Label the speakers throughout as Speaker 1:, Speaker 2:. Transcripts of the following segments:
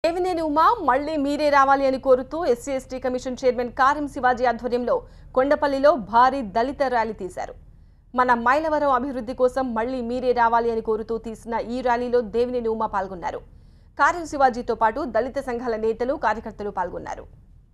Speaker 1: దేవినేని ఉమా మళ్లీ మీరే రావాలి అని కోరుతూ ఎస్సీ ఎస్టీ కమిషన్ చైర్మన్ కారం శివాజీ ఆధ్వర్యంలో కొండపల్లిలో భారీ దళిత ర్యాలీ తీశారు మన మైలవరం అభివృద్ధి కోసం మళ్లీ మీరే రావాలి అని కోరుతూ తీసిన ఈ ర్యాలీలో దేవినేని ఉమా పాల్గొన్నారు కారం శివాజీతో పాటు దళిత సంఘాల నేతలు కార్యకర్తలు పాల్గొన్నారు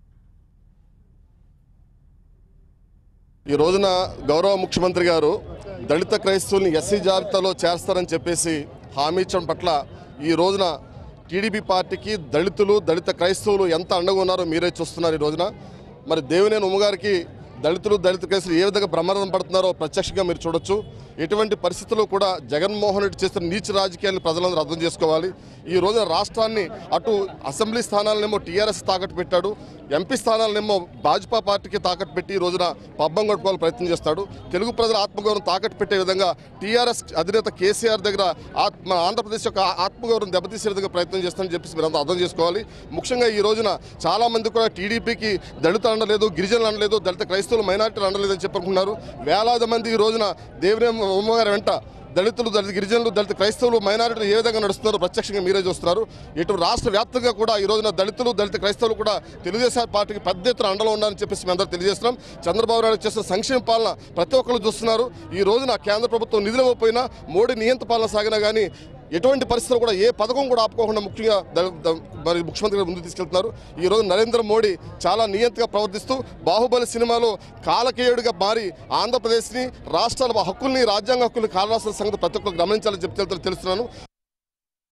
Speaker 2: ఈ రోజున గౌరవ ముఖ్యమంత్రి గారు దళిత క్రైస్తవుల్ని ఎస్సీ జాబితాలో చేస్తారని చెప్పేసి హామీ ఇచ్చడం పట్ల ఈ రోజున టీడీపీ పార్టీకి దళితులు దళిత క్రైస్తవులు ఎంత అండగా ఉన్నారో మీరే చూస్తున్నారు ఈ రోజున మరి దేవినేని ఉమ్మగారికి దళితులు దళిత క్రైస్తవులు ఏ విధంగా బ్రహ్మరథం పడుతున్నారో ప్రత్యక్షంగా మీరు చూడొచ్చు ఎటువంటి పరిస్థితుల్లో కూడా జగన్మోహన్ రెడ్డి చేస్తున్న నీచ రాజకీయాలను ప్రజలందరూ అర్థం చేసుకోవాలి ఈ రోజున రాష్ట్రాన్ని అటు అసెంబ్లీ స్థానాలనేమో టీఆర్ఎస్ తాకట్టు పెట్టాడు ఎంపీ స్థానాలనేమో భాజపా పార్టీకి తాకట్టు పెట్టి ఈ రోజున పబ్బం గడుపుకోవాలి ప్రయత్నం చేస్తాడు తెలుగు ప్రజల ఆత్మగౌరవం తాకట్టు పెట్టే విధంగా టీఆర్ఎస్ అధినేత కేసీఆర్ దగ్గర ఆత్మ ఆంధ్రప్రదేశ్ యొక్క ఆత్మగౌరవం దెబ్బతీసే విధంగా ప్రయత్నం చేస్తానని చెప్పేసి మీరు అంతా అర్థం చేసుకోవాలి ముఖ్యంగా ఈ రోజున చాలా మంది కూడా టీడీపీకి దళితులు అనలేదు గిరిజనులు అనలేదు దళిత క్రైస్తవులు మైనార్టీలు అనలేదని చెప్పనుకున్నారు వేలాది మంది ఈ రోజున దేవినే ఉమ్మగారి వెంట దళితులు దళిత గిరిజనులు దళిత క్రైస్తవులు మైనారిటీలు ఏ విధంగా నడుస్తున్నారో ప్రత్యక్షంగా మీరే చూస్తున్నారు ఇటు రాష్ట్ర వ్యాప్తంగా కూడా ఈ రోజున దళితులు దళిత క్రైస్తవులు కూడా తెలుగుదేశం పార్టీకి పెద్ద ఎత్తున అండలో ఉన్నారని చెప్పేసి మేము అందరూ తెలియజేస్తున్నాం చంద్రబాబు నాయుడు చేస్తున్న సంక్షేమ పాలన ప్రతి ఒక్కరు చూస్తున్నారు ఈ రోజున కేంద్ర ప్రభుత్వం నిధులు ఇవ్వకపోయినా మోడీ నియంత పాలన సాగినా కానీ ఎటువంటి పరిస్థితులు కూడా ఏ పథకం కూడా ఆపుకోకుండా ముఖ్యంగా ద- ద- మరి ముఖ్యమంత్రి గారు ముందుకు తీసుకెళ్తున్నారు ఈ రోజు నరేంద్ర మోడీ చాలా నియంతగా ప్రవర్తిస్తూ బాహుబలి సినిమాలో కాలకేయుడిగా మారి ఆంధ్రప్రదేశ్ని రాష్ట్రాల హక్కుల్ని రాజ్యాంగ హక్కుల్ని కాలరాసిన సంగతి ప్రతి ఒక్కరు గమనించాలని చెప్తే తెలుస్తున్నాను